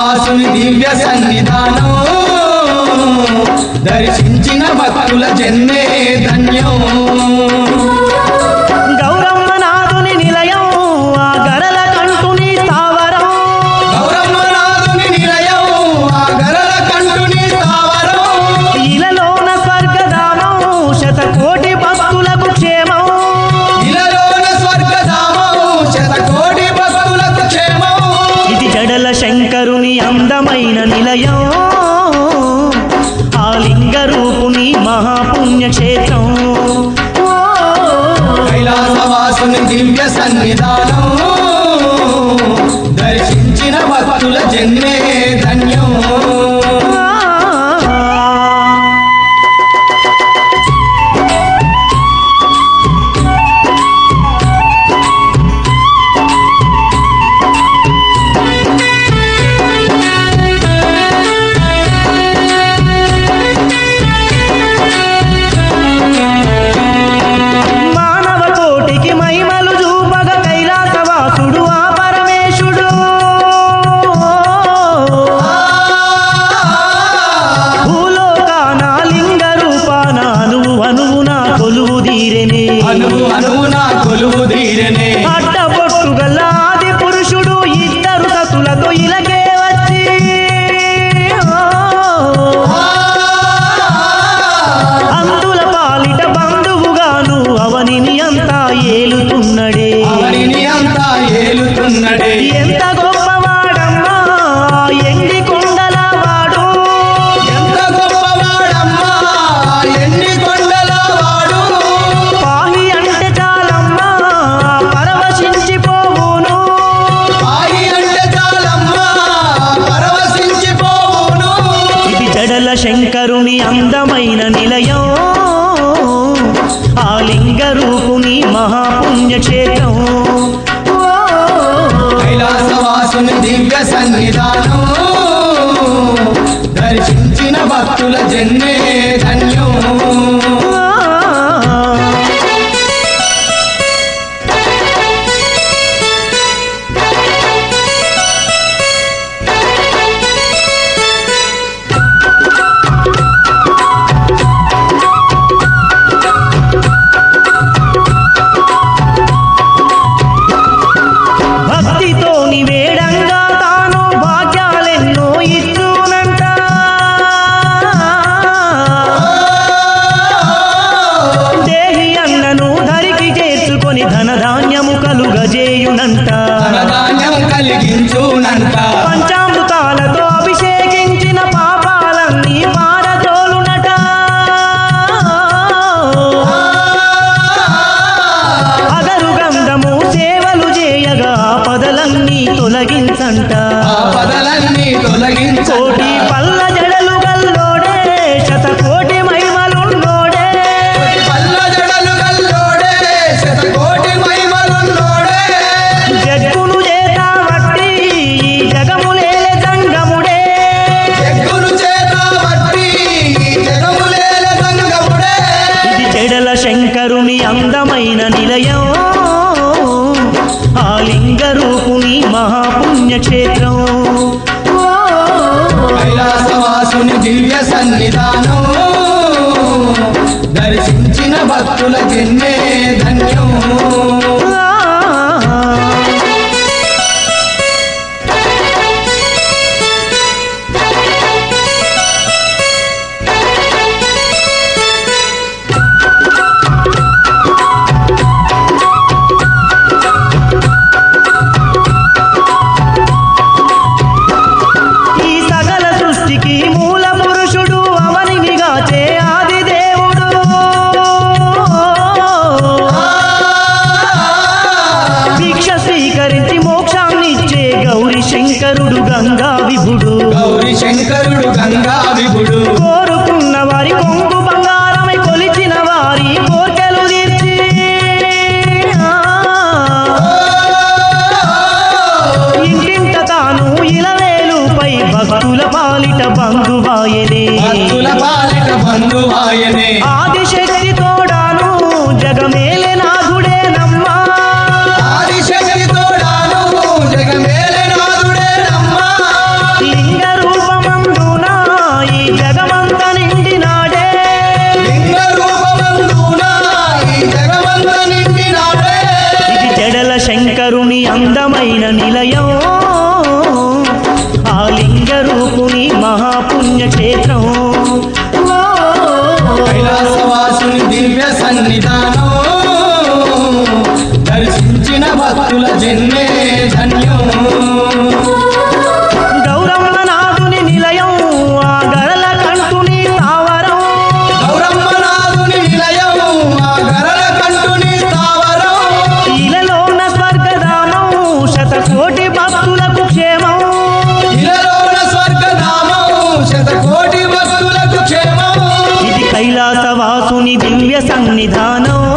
కైలాసవాసుని దివ్య సన్నిధానం దర్శించిన భక్తుల జన్మే ధన్యం గౌరమ్మనాథుని నిలయం ఆ గరల కంటుని స్థావరం గౌరమ్మనాథుని నిలయం ఆ గరల కంటుని స్థావరం ఇలలోన స్వర్గధామం శతకోటి భక్తులకు క్షేమం ఇలలోన స్వర్గధామం శతకోటి భక్తులకు క్షేమం ఇది జడల శంకరుని అందమైన నిలయం ఆ లింగ రూపుని మహాపుణ్యక్షేత్రం ఓ, కైలాసవాసుని దివ్య సన్నిధానం దర్శించిన భక్తుల జన్మే ధన్యం ఆ. మానవ కోటికి మహిమలు చూపగ కైలాసవాసుడు ఆ పరమేశుడు భూలోకాన లింగ రూపాన అనువు అనువున కొలువు తీరెనే అనువు అనువున కొలువు తీరనే అడ్డబొట్టు గల ఆది పురుషుడు ఇద్దరు సతులతో ఇలకే వచ్చి అందుల పాలిట బంధువుగాను అవనిని అంతా ఏలుతున్నడే అవనిని అంతా ఏలుతున్నడే ఎంత గొప్పవాడమ్మా ఎండి కొండల వాడు ఎంత గొప్పవాడమ్మా ఎన్ని కొండల వాడు పాహి అంటే చాలమ్మా పరవశించిపోవును పాయి అంటే చాలమ్మా పరవశించిపోవును ఇది జడల శంకరుని అందమైన నిలయం ఆ లింగ రూపుని మహాపుణ్యక్షేత్రం ఓ, కైలాసవాసుని దివ్య సన్నిధానం దర్శించిన భక్తుల జన్మే ధన్యం ఆ. భక్తితో నివేడంగా తాను భాగ్యాలెన్నో ఇచ్చునంట దేహి అన్నను ధరికి చేర్చుకొని ధనధాన్యము కలుగజేయునంట ధనధాన్యం కలిగించునంట పంచామృతాలతో అభిషేకించిన పాపాలన్నీ పారదోలునట అగరు గంధము సేవలు చేయగా పదలన్నీ తొలగించంట ఆ పదలన్నీ కోటి తొలగించోటి పల్ల జడలు గల్లోడే శతకోటి మహిమలున్నోడే పల్ల జడలు గల్లోడే శతకోటి మహిమలున్నోడే జగ్గును చేత వట్టి ఈ జగములేలే జంగముడే జగ్గును చేత బట్టి జగములేల సంగముడే ఇది చెడల శంకరుని అందమైన నిలయం ఆ లింగ రూపుని మహాపుణ్యక్షేత్రం ఓ, కైలాసవాసుని దివ్య సన్నిధానం దర్శించిన భక్తుల జన్మే ధన్యం ఆ. ఈ సకల సృష్టికి మూల పురుషుడు అవనినిగాచే ఆది దేవుడు భిక్ష స్వీకరించి మోక్షాన్నిచ్చే గౌరి శంకరుడు గంగా విభుడు గౌరి శంకరుడు గంగా విభుడు కోరుకున్న వారి కొంగు బంగారమై కొలిచిన వారి కోర్కెలు తీర్చి ఆ, ఇంటింట తాను ఇలవేలుపై భక్తుల పాలిట బంధువాయనే భక్తుల పాలిట బంధువాయనే ఆదిశక్తి తోడాను జగమేలే నాథుడే నమ్మా ఆదిశక్తి తోడాను జగమేలనాథుడే నమ్మా లింగ సన్నిధానం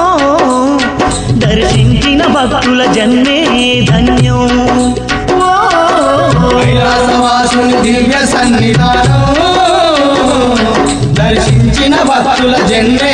దర్శించిన భక్తుల జన్మే ధన్యం ఓ కైలాసవాసుని దివ్య సన్నిధానం దర్శించిన భక్తుల జన్మే